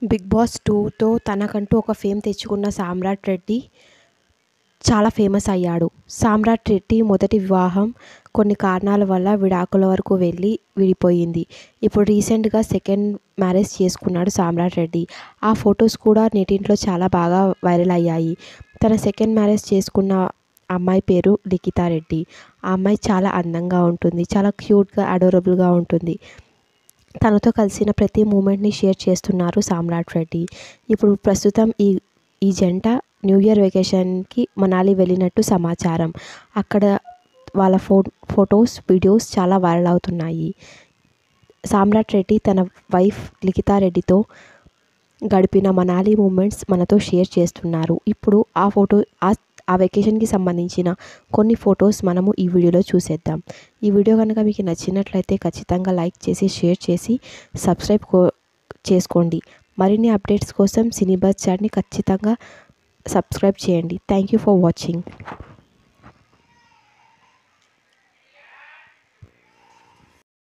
big boss టూతో తనకంటూ ఒక ఫేమ్ తెచ్చుకున్న సామ్రాట్ రెడ్డి చాలా ఫేమస్ అయ్యాడు సామ్రాట్ రెడ్డి మొదటి వివాహం కొన్ని కారణాల వల్ల విడాకుల వరకు వెళ్ళి విడిపోయింది ఇప్పుడు రీసెంట్గా సెకండ్ మ్యారేజ్ చేసుకున్నాడు సామ్రాట్ రెడ్డి ఆ ఫొటోస్ కూడా నెటింట్లో చాలా బాగా వైరల్ అయ్యాయి తన సెకండ్ మ్యారేజ్ చేసుకున్న అమ్మాయి పేరు లిఖితా రెడ్డి ఆ అమ్మాయి చాలా అందంగా ఉంటుంది చాలా క్యూట్గా అడోరబుల్గా ఉంటుంది తనతో కలిసిన ప్రతి మూమెంట్ని షేర్ చేస్తున్నారు సామ్రాట్ రెడ్డి ఇప్పుడు ప్రస్తుతం ఈ ఈ జంట న్యూ ఇయర్ వెకేషన్కి మనాలి వెళ్ళినట్టు సమాచారం అక్కడ వాళ్ళ ఫో ఫొటోస్ వీడియోస్ చాలా వైరల్ అవుతున్నాయి సామ్రాట్ రెడ్డి తన వైఫ్ లిఖితా రెడ్డితో గడిపిన మనాలి మూమెంట్స్ మనతో షేర్ చేస్తున్నారు ఇప్పుడు ఆ ఫోటో ఆ ఆ వెకేషన్కి సంబంధించిన కొన్ని ఫొటోస్ మనము ఈ వీడియోలో చూసేద్దాం ఈ వీడియో కనుక మీకు నచ్చినట్లయితే ఖచ్చితంగా లైక్ చేసి షేర్ చేసి సబ్స్క్రైబ్ కో చేసుకోండి మరిన్ని అప్డేట్స్ కోసం సినీ బజ్ ఛానల్ని ఖచ్చితంగా సబ్స్క్రైబ్ చేయండి థ్యాంక్ యూ ఫర్ వాచింగ్